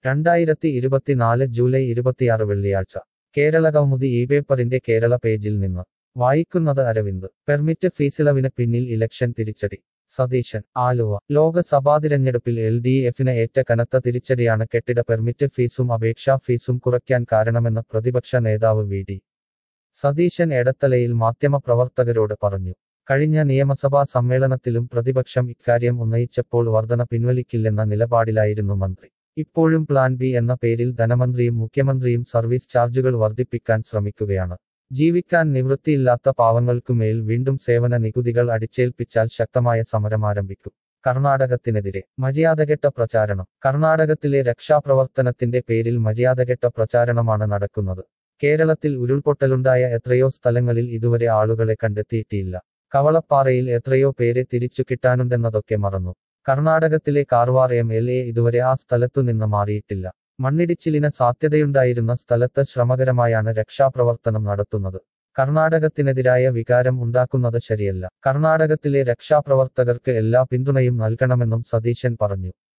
രണ്ടായിരത്തി ഇരുപത്തിനാല് ജൂലൈ ഇരുപത്തിയാറ് വെള്ളിയാഴ്ച കേരള കൗമുദി ഈ പേപ്പറിന്റെ കേരള പേജിൽ നിന്ന് വായിക്കുന്നത് അരവിന്ദ് പെർമിറ്റ് ഫീസിളവിന് പിന്നിൽ ഇലക്ഷൻ തിരിച്ചടി സതീശൻ ആലുവ ലോക്സഭാ തിരഞ്ഞെടുപ്പിൽ എൽ ഡി എഫിന് ഏറ്റ കനത്ത തിരിച്ചടിയാണ് കെട്ടിട പെർമിറ്റ് ഫീസും അപേക്ഷാ ഫീസും കുറയ്ക്കാൻ കാരണമെന്ന് പ്രതിപക്ഷ നേതാവ് വി ഡി സതീശൻ എടത്തലയിൽ മാധ്യമപ്രവർത്തകരോട് പറഞ്ഞു കഴിഞ്ഞ നിയമസഭാ സമ്മേളനത്തിലും പ്രതിപക്ഷം ഇക്കാര്യം ഉന്നയിച്ചപ്പോൾ വർധന പിൻവലിക്കില്ലെന്ന നിലപാടിലായിരുന്നു മന്ത്രി ഇപ്പോഴും പ്ലാൻ ബി എന്ന പേരിൽ ധനമന്ത്രിയും മുഖ്യമന്ത്രിയും സർവീസ് ചാർജുകൾ വർദ്ധിപ്പിക്കാൻ ശ്രമിക്കുകയാണ് ജീവിക്കാൻ നിവൃത്തിയില്ലാത്ത പാവങ്ങൾക്കുമേൽ വീണ്ടും സേവന നികുതികൾ അടിച്ചേൽപ്പിച്ചാൽ ശക്തമായ സമരം ആരംഭിക്കും കർണാടകത്തിനെതിരെ മര്യാദകെട്ട പ്രചാരണം കർണാടകത്തിലെ രക്ഷാപ്രവർത്തനത്തിന്റെ പേരിൽ മര്യാദകെട്ട പ്രചാരണമാണ് നടക്കുന്നത് കേരളത്തിൽ ഉരുൾപൊട്ടലുണ്ടായ എത്രയോ സ്ഥലങ്ങളിൽ ഇതുവരെ ആളുകളെ കണ്ടെത്തിയിട്ടില്ല കവളപ്പാറയിൽ എത്രയോ പേരെ തിരിച്ചു കിട്ടാനുണ്ടെന്നതൊക്കെ മറന്നു കർണാടകത്തിലെ കാർവാർ എം എൽ എ ഇതുവരെ ആ സ്ഥലത്തുനിന്ന് മാറിയിട്ടില്ല മണ്ണിടിച്ചിലിന് സാധ്യതയുണ്ടായിരുന്ന സ്ഥലത്ത് ശ്രമകരമായാണ് രക്ഷാപ്രവർത്തനം നടത്തുന്നത് കർണാടകത്തിനെതിരായ വികാരം ഉണ്ടാക്കുന്നത് ശരിയല്ല കർണാടകത്തിലെ രക്ഷാപ്രവർത്തകർക്ക് എല്ലാ പിന്തുണയും നൽകണമെന്നും സതീശൻ പറഞ്ഞു